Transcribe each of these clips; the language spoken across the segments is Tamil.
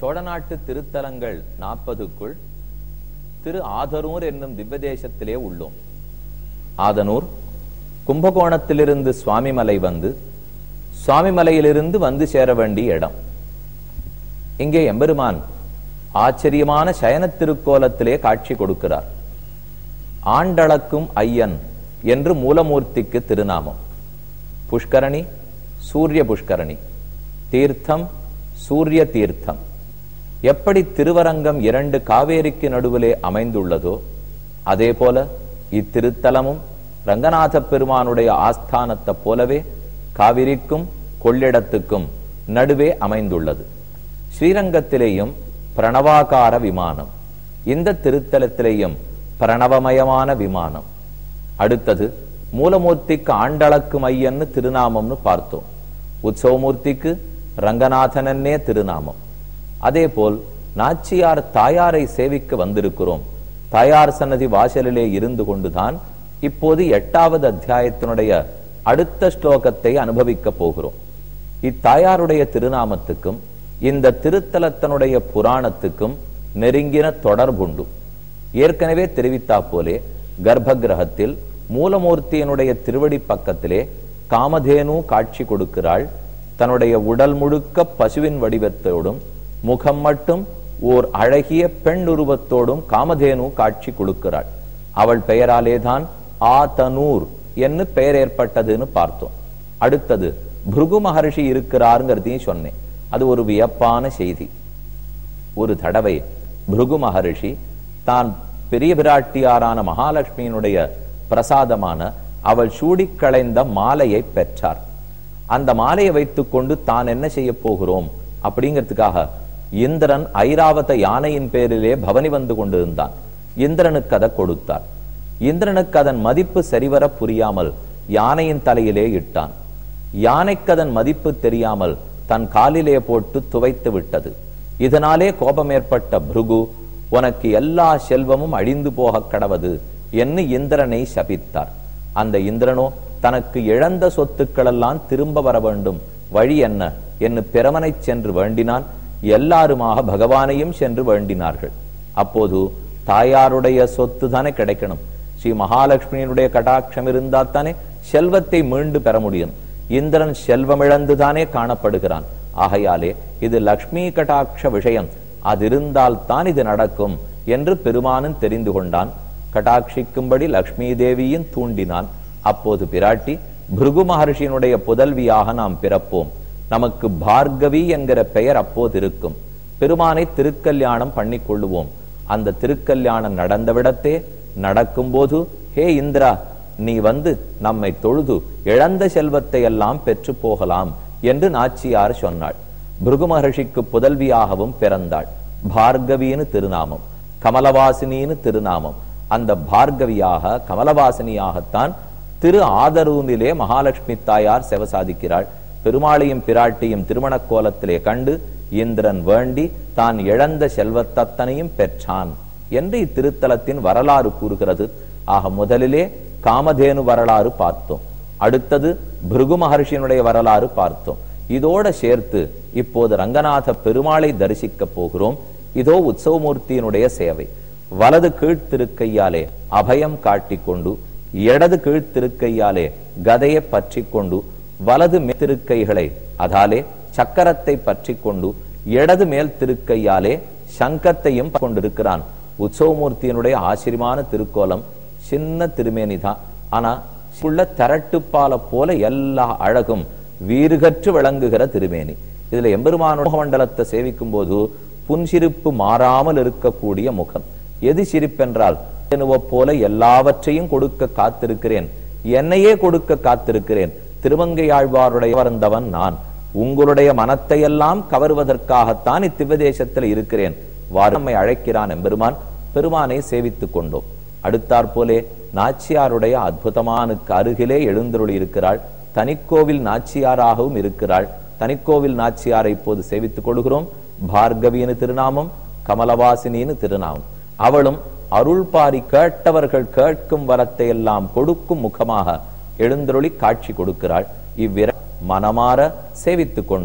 சோழநாட்டு திருத்தலங்கள் நாற்பதுக்குள் திரு ஆதனூர் என்னும் திவ்யதேசத்திலே உள்ளோம் ஆதனூர் கும்பகோணத்திலிருந்து சுவாமிமலை வந்து சுவாமிமலையிலிருந்து வந்து சேர வேண்டிய இடம் இங்கே எம்பெருமான் ஆச்சரியமான சயன திருக்கோலத்திலே காட்சி கொடுக்கிறார் ஆண்டளக்கும் ஐயன் என்று மூலமூர்த்திக்கு திருநாமம் புஷ்கரணி சூரிய புஷ்கரணி தீர்த்தம் சூரிய தீர்த்தம் எப்படி திருவரங்கம் இரண்டு காவேரிக்கு நடுவிலே அமைந்துள்ளதோ அதே போல இத்திருத்தலமும் ரங்கநாத பெருமானுடைய ஆஸ்தானத்தை போலவே காவிரிக்கும் கொள்ளிடத்துக்கும் நடுவே அமைந்துள்ளது ஸ்ரீரங்கத்திலேயும் பிரணவாகார விமானம் இந்த திருத்தலத்திலேயும் பிரணவமயமான விமானம் அடுத்தது மூலமூர்த்திக்கு ஆண்டளக்கு மையன்னு திருநாமம்னு பார்த்தோம் உற்சவமூர்த்திக்கு ரங்கநாதனன்னே திருநாமம் அதே போல் நாச்சியார் தாயாரை சேவிக்க வந்திருக்கிறோம் தாயார் சன்னதி வாசலிலே இருந்து கொண்டுதான் இப்போது எட்டாவது அத்தியாயத்தினுடைய அடுத்த ஸ்லோகத்தை அனுபவிக்க போகிறோம் இத்தாயாருடைய திருநாமத்துக்கும் இந்த திருத்தலத்தினுடைய புராணத்துக்கும் நெருங்கின தொடர்புண்டு ஏற்கனவே தெரிவித்தா போலே கர்ப்ப கிரகத்தில் மூலமூர்த்தியினுடைய திருவடி பக்கத்திலே காமதேனு காட்சி கொடுக்கிறாள் தன்னுடைய உடல் முழுக்க பசுவின் வடிவத்தோடும் முகம் மட்டும் ஓர் அழகிய பெண் உருவத்தோடும் காமதேனு காட்சி கொடுக்கிறாள் அவள் பெயராலேதான் ஆதனூர் என்று பெயர் ஏற்பட்டதுன்னு பார்த்தோம் அடுத்தது பிருகு மகர்ஷி இருக்கிறாருங்கிறதையும் சொன்னேன் அது ஒரு வியப்பான செய்தி ஒரு தடவை பிருகு மகர்ஷி தான் பெரிய பிராட்டியாரான மகாலட்சுமியினுடைய பிரசாதமான அவள் சூடிக் களைந்த மாலையை பெற்றார் அந்த மாலையை வைத்துக்கொண்டு தான் என்ன செய்ய போகிறோம் அப்படிங்கிறதுக்காக இந்திரன் ஐராவத யானையின் பேரிலே பவனி வந்து கொண்டிருந்தான் இந்திரனுக்கு அதை கொடுத்தார் இந்திரனுக்கு அதன் மதிப்பு சரிவர புரியாமல் யானையின் தலையிலே இட்டான் யானைக்கு அதன் மதிப்பு தெரியாமல் தன் காலிலே போட்டு துவைத்து விட்டது இதனாலே கோபம் ஏற்பட்ட பிருகு உனக்கு எல்லா செல்வமும் அழிந்து போக கடவது என்று இந்திரனை சபித்தார் அந்த இந்திரனோ தனக்கு இழந்த சொத்துக்களெல்லாம் திரும்ப வர வேண்டும் வழி என்ன என்று பிரமனை சென்று வேண்டினான் எல்லாருமாக பகவானையும் சென்று வேண்டினார்கள் அப்போது தாயாருடைய சொத்து தானே கிடைக்கணும் ஸ்ரீ மகாலட்சுமியினுடைய கடாட்சம் இருந்தா தானே செல்வத்தை மீண்டு பெற முடியும் இந்திரன் செல்வமிழந்துதானே காணப்படுகிறான் ஆகையாலே இது லக்ஷ்மி கடாட்ச விஷயம் அது இருந்தால் தான் இது நடக்கும் என்று பெருமானும் தெரிந்து கொண்டான் கடாட்சிக்கும்படி லக்ஷ்மி தேவியும் தூண்டினான் அப்போது பிராட்டி பிருகு மகர்ஷியினுடைய புதல்வியாக நாம் பிறப்போம் நமக்கு பார்கவி என்கிற பெயர் அப்போது இருக்கும் பெருமானை திருக்கல்யாணம் பண்ணி கொள்ளுவோம் அந்த திருக்கல்யாணம் நடந்த விடத்தே நடக்கும்போது ஹே இந்திரா நீ வந்து நம்மை தொழுது இழந்த செல்வத்தை எல்லாம் பெற்று போகலாம் என்று நாச்சியார் சொன்னாள் பிருகு மகர்ஷிக்கு புதல்வியாகவும் பிறந்தாள் பார்கவின்னு திருநாமம் கமலவாசினின்னு திருநாமம் அந்த பார்கவியாக கமலவாசினியாகத்தான் திரு ஆதரூனிலே மகாலட்சுமி தாயார் செவ சாதிக்கிறாள் பெருமாளையும் பிராட்டியும் திருமண கோலத்திலே கண்டு இந்திரன் வேண்டி தான் இழந்த செல்வத்தத்தனையும் பெற்றான் என்று இத்திருத்தலத்தின் வரலாறு கூறுகிறது ஆக முதலிலே காமதேனு வரலாறு பார்த்தோம் அடுத்தது பிருகு மகர்ஷியினுடைய வரலாறு பார்த்தோம் இதோட சேர்த்து இப்போது ரங்கநாத பெருமாளை தரிசிக்க போகிறோம் இதோ உற்சவமூர்த்தியினுடைய சேவை வலது கீழ்த்திருக்கையாலே அபயம் காட்டிக்கொண்டு இடது கீழ்த்திருக்கையாலே கதையை பற்றி கொண்டு வலது திருக்கைகளை அதாலே சக்கரத்தை பற்றி கொண்டு இடது மேல் திருக்கையாலே சங்கத்தையும் கொண்டிருக்கிறான் உற்சவமூர்த்தியினுடைய ஆச்சரியமான திருக்கோலம் சின்ன திருமேனிதான் ஆனா உள்ள தரட்டுப்பால போல எல்லா அழகும் வீறுகற்று விளங்குகிற திருமேனி இதுல எம்பெருமானோட மண்டலத்தை சேவிக்கும் போது புன்சிரிப்பு மாறாமல் இருக்கக்கூடிய முகம் எது சிரிப்பென்றால் போல எல்லாவற்றையும் கொடுக்க காத்திருக்கிறேன் என்னையே கொடுக்க காத்திருக்கிறேன் திருமங்கையாழ்வாருடைய வந்தவன் நான் உங்களுடைய மனத்தை எல்லாம் கவருவதற்காகத்தான் இத்திவதேசத்தில் இருக்கிறேன் வாரம்மை அழைக்கிறான் எம்பெருமான் பெருமானை சேவித்துக் கொண்டோம் அடுத்தாற் போலே நாச்சியாருடைய அற்புதமானுக்கு அருகிலே எழுந்தருளி இருக்கிறாள் தனிக்கோவில் நாச்சியாராகவும் இருக்கிறாள் தனிக்கோவில் நாச்சியாரை இப்போது சேவித்துக் கொள்கிறோம் பார்கவின்னு திருநாமம் கமலவாசினின்னு திருநாமம் அவளும் அருள் பாரி கேட்டவர்கள் கேட்கும் வரத்தை எல்லாம் கொடுக்கும் முகமாக எழுந்தருளி காட்சி கொடுக்கிறாள் இவ்விர மனமாற சேவித்துக் கொண்டோம்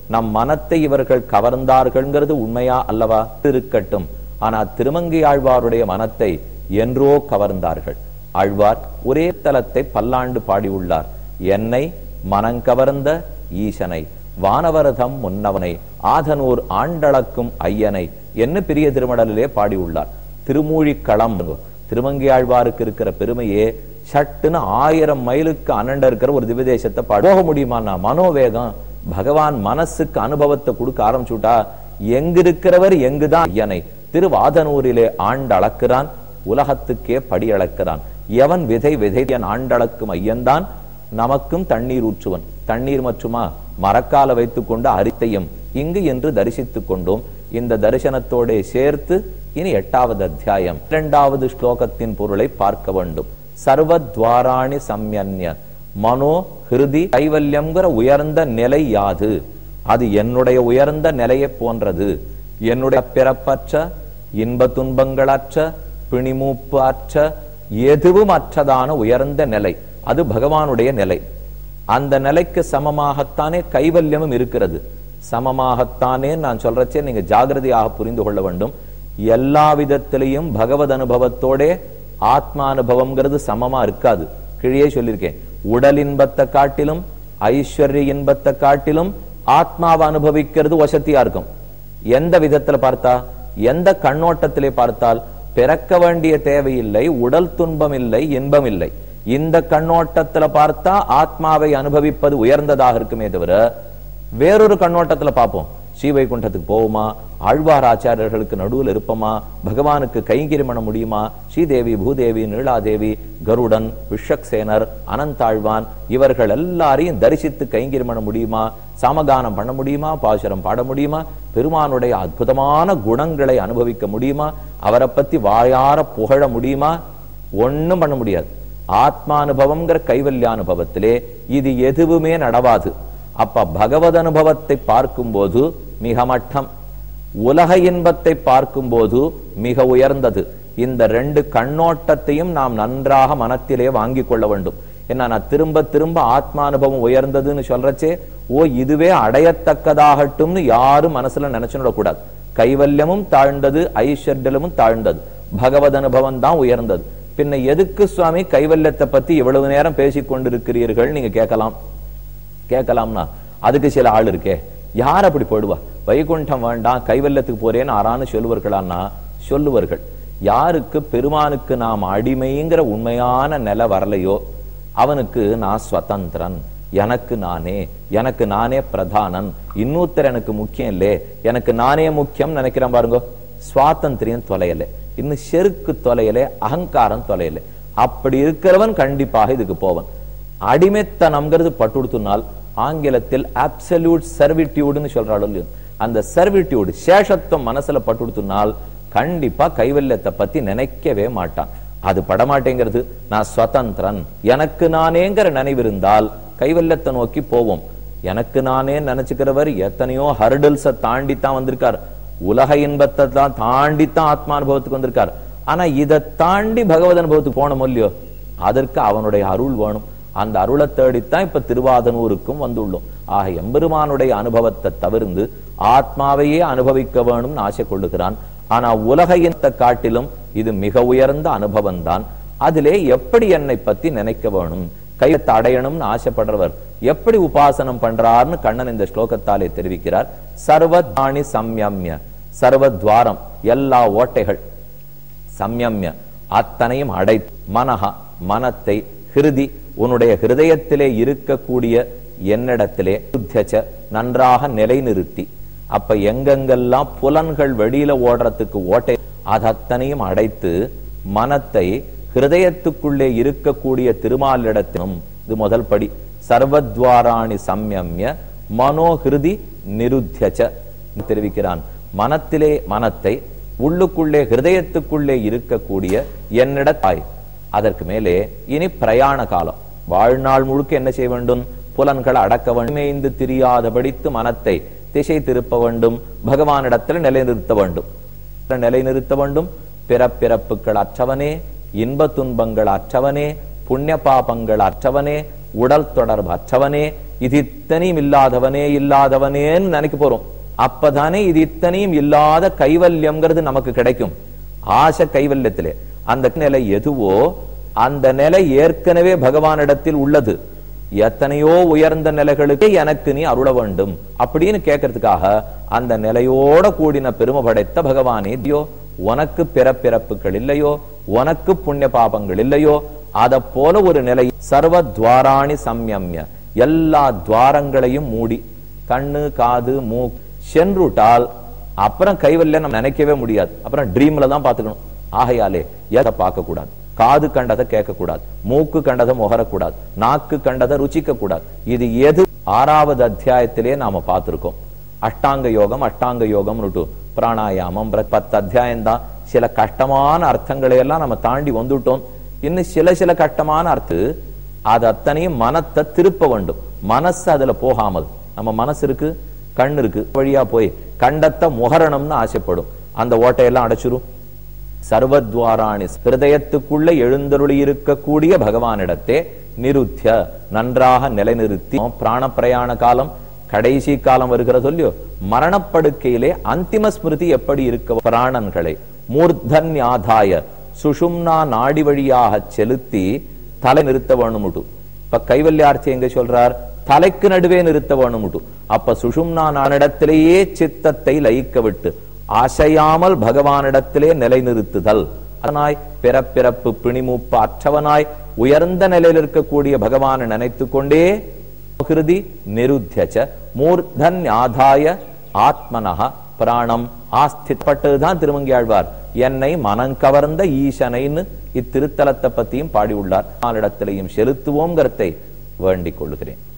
நம் மனத்தை இவர்கள் கவர்ந்தார்கள்ங்கிறது உண்மையா அல்லவா இருக்கட்டும் ஆனா திருமங்கை ஆழ்வாருடைய மனத்தை என்றோ கவர்ந்தார்கள் ஆழ்வார் ஒரே தலத்தை பல்லாண்டு பாடியுள்ளார் என்னை மனங்கவர்ந்த ஈசனை வானவரதம் முன்னவனை ஆதனூர் ஆண்டளக்கும் ஐயனை என்ன பெரிய திருமடலிலே பாடியுள்ளார் திருமூழிக்களம் திருமங்கை ஆழ்வாருக்கு இருக்கிற பெருமையே சட்டுன்னு ஆயிரம் மைலுக்கு அனண்ட இருக்கிற ஒரு திவ்யதேசத்தை பாட போக முடியுமாண்ணா மனோவேகம் பகவான் மனசுக்கு அனுபவத்தை கொடுக்க ஆரம்பிச்சுட்டா எங்க இருக்கிறவர் எங்குதான் ஐயனை திருவாதனூரிலே ஆண்டு அளக்கிறான் உலகத்துக்கே படி அளக்கிறான் எவன் விதை விதையன் ஆண்டளக்கும் ஐயன்தான் நமக்கும் தண்ணீர் ஊற்றுவன் தண்ணீர் மற்றுமா மரக்கால வைத்துக் கொண்டு அரித்தையும் இங்கு என்று தரிசித்துக் கொண்டோம் இந்த தரிசனத்தோட சேர்த்து இனி எட்டாவது அத்தியாயம் இரண்டாவது ஸ்லோகத்தின் பொருளை பார்க்க வேண்டும் சர்வத்வாராணி சம்யன்ய மனோ ஹிருதி கைவல்யம்ங்கிற உயர்ந்த நிலை யாது அது என்னுடைய உயர்ந்த நிலையை போன்றது என்னுடைய பிறப்பற்ற இன்ப துன்பங்களற்ற பிணிமூப்பு அற்ற எதுவும் அற்றதான உயர்ந்த நிலை அது பகவானுடைய நிலை அந்த நிலைக்கு சமமாகத்தானே கைவல்யமும் இருக்கிறது சமமாகத்தானே நான் சொல்றச்சே நீங்க ஜாகிரதையாக புரிந்து கொள்ள வேண்டும் எல்லா விதத்திலையும் பகவத் அனுபவத்தோட ஆத்மானுபவம்ங்கிறது சமமா இருக்காது கீழே சொல்லியிருக்கேன் உடல் இன்பத்தை காட்டிலும் ஐஸ்வர்ய இன்பத்தை காட்டிலும் ஆத்மாவை அனுபவிக்கிறது வசதியா இருக்கும் எந்த விதத்துல பார்த்தா எந்த கண்ணோட்டத்திலே பார்த்தால் பிறக்க வேண்டிய தேவையில்லை உடல் துன்பம் இல்லை இன்பம் இல்லை இந்த கண்ணோட்டத்துல பார்த்தா ஆத்மாவை அனுபவிப்பது உயர்ந்ததாக இருக்குமே தவிர வேறொரு கண்ணோட்டத்துல பார்ப்போம் ஸ்ரீவைகுண்டத்துக்கு போவோமா ஆழ்வார் ஆச்சாரியர்களுக்கு நடுவில் இருப்போமா பகவானுக்கு கைங்கிரி பண்ண முடியுமா ஸ்ரீதேவி பூதேவி நீலாதேவி கருடன் விஷக்சேனர் அனந்தாழ்வான் இவர்கள் எல்லாரையும் தரிசித்து கைங்கிரி பண்ண முடியுமா சாமகானம் பண்ண முடியுமா பாசுரம் பாட முடியுமா பெருமானுடைய அற்புதமான குணங்களை அனுபவிக்க முடியுமா அவரை பத்தி வாயார புகழ முடியுமா ஒண்ணும் பண்ண முடியாது ஆத்மானுபவம்ங்கிற கைவல்யானுபவத்திலே இது எதுவுமே நடவாது அப்ப பகவத் அனுபவத்தை பார்க்கும்போது மிக மட்டம் உலக இன்பத்தை பார்க்கும்போது மிக உயர்ந்தது இந்த ரெண்டு கண்ணோட்டத்தையும் நாம் நன்றாக மனத்திலே வாங்கி கொள்ள வேண்டும் என்ன நான் திரும்ப திரும்ப ஆத்மானுபவம் உயர்ந்ததுன்னு சொல்றச்சே ஓ இதுவே அடையத்தக்கதாகட்டும்னு யாரும் மனசுல நினைச்சுடக்கூடாது கைவல்யமும் தாழ்ந்தது ஐஸ்வர்யமும் தாழ்ந்தது பகவத் அனுபவம் தான் உயர்ந்தது பின்ன எதுக்கு சுவாமி கைவல்யத்தை பத்தி இவ்வளவு நேரம் பேசிக் கொண்டிருக்கிறீர்கள் நீங்க கேட்கலாம் கேட்கலாம்னா அதுக்கு சில ஆள் இருக்கே யார் அப்படி போடுவா வைகுண்டம் வேண்டாம் கைவல்யத்துக்கு போறேன்னு ஆறான்னு சொல்லுவார்களான்னா சொல்லுவார்கள் யாருக்கு பெருமானுக்கு நாம் அடிமைங்கிற உண்மையான நிலை வரலையோ அவனுக்கு நான் ஸ்வதந்திரன் எனக்கு நானே எனக்கு நானே பிரதானன் இன்னொருத்தர் எனக்கு முக்கியம் இல்லே எனக்கு நானே முக்கியம் நினைக்கிறேன் பாருங்க சுவாதந்திரியம் தொலையல இன்னும் செருக்கு தொலையல அகங்காரம் தொலையல அப்படி இருக்கிறவன் கண்டிப்பாக இதுக்கு போவன் அடிமைத்தனம்ங்கிறது பட்டுடுத்துனால் ஆங்கிலத்தில் அப்சல்யூட் சர்விட்டியூடுன்னு சொல்றாள் இல்லையோ அந்த சர்விட்டியூடு சேஷத்துவம் மனசுல பட்டுடுத்துனால் கண்டிப்பா கைவல்யத்தை பத்தி நினைக்கவே மாட்டான் அது படமாட்டேங்கிறது நான் சுதந்திரன் எனக்கு நானேங்கிற நினைவு இருந்தால் கைவல்யத்தை நோக்கி போவோம் எனக்கு நானே நினைச்சுக்கிறவர் எத்தனையோ ஹர்டல்ஸ தாண்டி தான் வந்திருக்கார் உலக இன்பத்தை தான் தாண்டி தான் ஆத்மானுபவத்துக்கு வந்திருக்கார் ஆனா இதை தாண்டி பகவத் அனுபவத்துக்கு போனோம் இல்லையோ அதற்கு அவனுடைய அருள் வேணும் அந்த அருளை தேடித்தான் இப்ப திருவாதனூருக்கும் வந்துள்ளோம் ஆக எம்பெருமானுடைய அனுபவத்தை தவிர்ந்து ஆத்மாவையே அனுபவிக்க வேணும்னு ஆசை கொள்ளுகிறான் ஆனா உலக இனத்தை காட்டிலும் இது மிக உயர்ந்த அனுபவம் தான் அதிலே எப்படி என்னை பத்தி நினைக்க வேணும் கையத்தை அடையணும்னு ஆசைப்படுறவர் எப்படி உபாசனம் பண்றார்னு கண்ணன் இந்த ஸ்லோகத்தாலே தெரிவிக்கிறார் சர்வத்வாணி சம்யம்ய சர்வத்வாரம் எல்லா ஓட்டைகள் சம்யம்ய அத்தனையும் அடை மனஹா மனத்தை ஹிருதி உன்னுடைய ஹிருதயத்திலே இருக்கக்கூடிய என்னிடத்திலே சுத்தியச்ச நன்றாக நிலைநிறுத்தி அப்ப எங்கெங்கெல்லாம் புலன்கள் வெளியில ஓடுறதுக்கு ஓட்டை அது அத்தனையும் அடைத்து மனத்தை ஹிருதயத்துக்குள்ளே இருக்கக்கூடிய திருமாலிடத்திலும் இது முதல் படி சர்வத்வாராணி சம்யம்ய மனோஹிருதி நிருத்தியச்ச தெரிவிக்கிறான் மனத்திலே மனத்தை உள்ளுக்குள்ளே ஹிருதயத்துக்குள்ளே இருக்கக்கூடிய என்னிடத்தாய் அதற்கு மேலே இனி பிரயாண காலம் வாழ்நாள் முழுக்க என்ன செய்ய வேண்டும் புலன்களை அடக்க வேண்டும் தெரியாதபடித்து மனத்தை திசை திருப்ப வேண்டும் பகவானிடத்தில் நிலைநிறுத்த வேண்டும் நிலைநிறுத்த வேண்டும் பிறப்பிறப்புகள் அற்றவனே இன்ப துன்பங்கள் அற்றவனே புண்ணிய பாபங்கள் அற்றவனே உடல் தொடர்பு அற்றவனே இது இத்தனையும் இல்லாதவனே இல்லாதவனேன்னு நினைக்க போறோம் அப்பதானே இது இத்தனையும் இல்லாத கைவல்யம்ங்கிறது நமக்கு கிடைக்கும் ஆசை கைவல்யத்திலே அந்த நிலை எதுவோ அந்த நிலை ஏற்கனவே பகவானிடத்தில் உள்ளது எத்தனையோ உயர்ந்த நிலைகளுக்கு எனக்கு நீ அருள வேண்டும் அப்படின்னு கேட்கறதுக்காக அந்த நிலையோட கூடின பெருமை படைத்த பகவானே தியோ உனக்கு பிறப்பிறப்புகள் இல்லையோ உனக்கு புண்ணிய பாபங்கள் இல்லையோ அத போல ஒரு நிலை சர்வ துவாராணி சம்யம்ய எல்லா துவாரங்களையும் மூடி கண்ணு காது மூ சென்றுட்டால் அப்புறம் கைவல்ல நம்ம நினைக்கவே முடியாது அப்புறம் ட்ரீம்ல தான் பாத்துக்கணும் ஆகையாலே எதை பார்க்க கூடாது காது கண்டதை கேட்க கூடாது மூக்கு கண்டதை முகரக்கூடாது நாக்கு கண்டதை ருச்சிக்க கூடாது இது எது ஆறாவது அத்தியாயத்திலே நாம பார்த்திருக்கோம் அஷ்டாங்க யோகம் அஷ்டாங்க யோகம்னுட்டு பிராணாயாமம் பத்து அத்தியாயம் தான் சில கஷ்டமான அர்த்தங்களை எல்லாம் நம்ம தாண்டி வந்துட்டோம் இன்னும் சில சில கஷ்டமான அர்த்து அது அத்தனையும் மனத்தை திருப்ப வேண்டும் மனசு அதுல போகாமல் நம்ம மனசு இருக்கு கண் இருக்கு வழியா போய் கண்டத்தை முகரணும்னு ஆசைப்படும் அந்த ஓட்டையெல்லாம் அடைச்சிரும் சர்வத்வாராணி ஹிருதயத்துக்குள்ள எழுந்தருளி இருக்கக்கூடிய பகவானிடத்தே நிருத்திய நன்றாக நிலைநிறுத்தி பிராண பிரயாண காலம் கடைசி காலம் வருகிறது இல்லையோ மரணப்படுக்கையிலே அந்திம ஸ்மிருதி எப்படி இருக்க பிராணன்களை மூர்தன்யாதாய சுஷும்னா நாடி வழியாக செலுத்தி தலை நிறுத்த வேணுமுட்டு இப்ப கைவல்யார்த்தி எங்க சொல்றார் தலைக்கு நடுவே நிறுத்த வேணுமுட்டு அப்ப சுஷும்னா நானிடத்திலேயே சித்தத்தை லயிக்க விட்டு அசையாமல் பகவானிடத்திலே நிலைநிறுத்துதல் அதனாய் பிறப்பிறப்பு பிணிமூப்பு அற்றவனாய் உயர்ந்த நிலையில் இருக்கக்கூடிய பகவானை நினைத்து கொண்டே ஹிருதி நிருத்தியச்ச மூர்தன் ஆதாய ஆத்மனஹ பிராணம் ஆஸ்திப்பட்டதுதான் திருமங்கியாழ்வார் என்னை மனம் கவர்ந்த ஈசனைன்னு இத்திருத்தலத்தை பத்தியும் பாடியுள்ளார் நாளிடத்திலையும் செலுத்துவோங்கிறதை வேண்டிக் கொள்கிறேன்